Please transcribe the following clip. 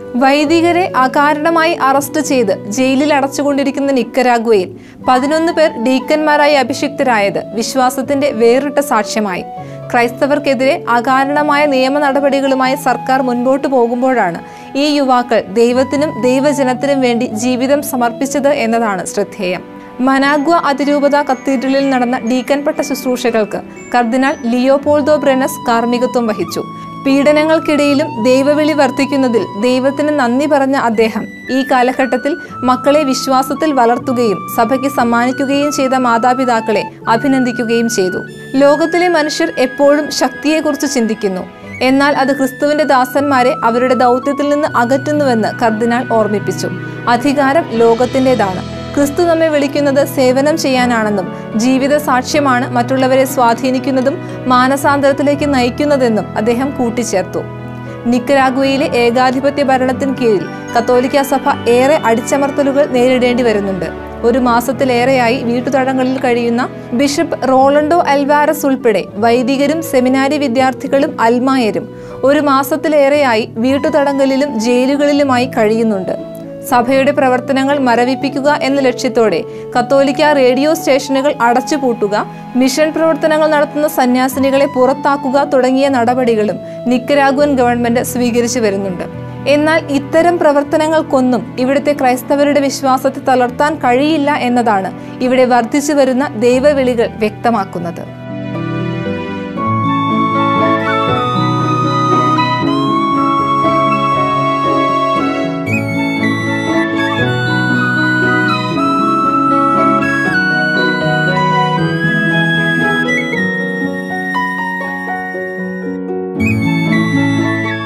വൈദികരെ അകാരണമായി അറസ്റ്റ് ചെയ്ത് ജയിലിൽ അടച്ചുകൊണ്ടിരിക്കുന്ന നിക്കരാഗ്വയിൽ പതിനൊന്ന് പേർ ഡീക്കന്മാരായി അഭിഷിക്തരായത് വിശ്വാസത്തിന്റെ വേറിട്ട സാക്ഷ്യമായി ക്രൈസ്തവർക്കെതിരെ അകാരണമായ നിയമ നടപടികളുമായി സർക്കാർ മുൻപോട്ട് പോകുമ്പോഴാണ് ഈ യുവാക്കൾ ദൈവത്തിനും ദൈവജനത്തിനും വേണ്ടി ജീവിതം സമർപ്പിച്ചത് എന്നതാണ് ശ്രദ്ധേയം മനാഗ്വ അതിരൂപത കത്തീഡ്രലിൽ നടന്ന ഡീക്കൻപെട്ട ശുശ്രൂഷകൾക്ക് കർദിനാൾ ലിയോപോൾദോ ബ്രെനസ് കാർമ്മികത്വം വഹിച്ചു പീഡനങ്ങൾക്കിടയിലും ദൈവവിളി വർദ്ധിക്കുന്നതിൽ ദൈവത്തിന് നന്ദി പറഞ്ഞ അദ്ദേഹം ഈ കാലഘട്ടത്തിൽ മക്കളെ വിശ്വാസത്തിൽ വളർത്തുകയും സഭയ്ക്ക് സമ്മാനിക്കുകയും ചെയ്ത മാതാപിതാക്കളെ അഭിനന്ദിക്കുകയും ചെയ്തു ലോകത്തിലെ മനുഷ്യർ എപ്പോഴും ശക്തിയെക്കുറിച്ച് ചിന്തിക്കുന്നു എന്നാൽ അത് ക്രിസ്തുവിന്റെ ദാസന്മാരെ അവരുടെ ദൗത്യത്തിൽ നിന്ന് അകറ്റുന്നുവെന്ന് കർദിനാൾ ഓർമ്മിപ്പിച്ചു അധികാരം ലോകത്തിൻ്റെതാണ് ക്രിസ്തു നമ്മെ വിളിക്കുന്നത് സേവനം ചെയ്യാനാണെന്നും ജീവിത സാക്ഷ്യമാണ് മറ്റുള്ളവരെ സ്വാധീനിക്കുന്നതും മാനസാന്തരത്തിലേക്ക് നയിക്കുന്നതെന്നും അദ്ദേഹം കൂട്ടിച്ചേർത്തു നിക്കരാഗ്വയിലെ ഏകാധിപത്യ ഭരണത്തിന് കീഴിൽ കത്തോലിക്ക സഭ ഏറെ അടിച്ചമർത്തലുകൾ നേരിടേണ്ടി വരുന്നുണ്ട് ഒരു മാസത്തിലേറെയായി വീട്ടുതടങ്ങളിൽ കഴിയുന്ന ബിഷപ്പ് റോളണ്ടോ അൽവാരസ് ഉൾപ്പെടെ വൈദികരും സെമിനാരി വിദ്യാർത്ഥികളും അൽമായരും ഒരു മാസത്തിലേറെയായി വീട്ടുതടങ്കലിലും ജയിലുകളിലുമായി കഴിയുന്നുണ്ട് സഭയുടെ പ്രവർത്തനങ്ങൾ മരവിപ്പിക്കുക എന്ന ലക്ഷ്യത്തോടെ കത്തോലിക്ക റേഡിയോ സ്റ്റേഷനുകൾ അടച്ചുപൂട്ടുക മിഷൻ പ്രവർത്തനങ്ങൾ നടത്തുന്ന സന്യാസിനികളെ പുറത്താക്കുക തുടങ്ങിയ നടപടികളും നിക്കരാഗ്വൻ ഗവൺമെന്റ് സ്വീകരിച്ചു വരുന്നുണ്ട് എന്നാൽ ഇത്തരം പ്രവർത്തനങ്ങൾക്കൊന്നും ഇവിടുത്തെ ക്രൈസ്തവരുടെ വിശ്വാസത്തെ തളർത്താൻ കഴിയില്ല എന്നതാണ് ഇവിടെ വർദ്ധിച്ചു വരുന്ന ദൈവവിളികൾ വ്യക്തമാക്കുന്നത്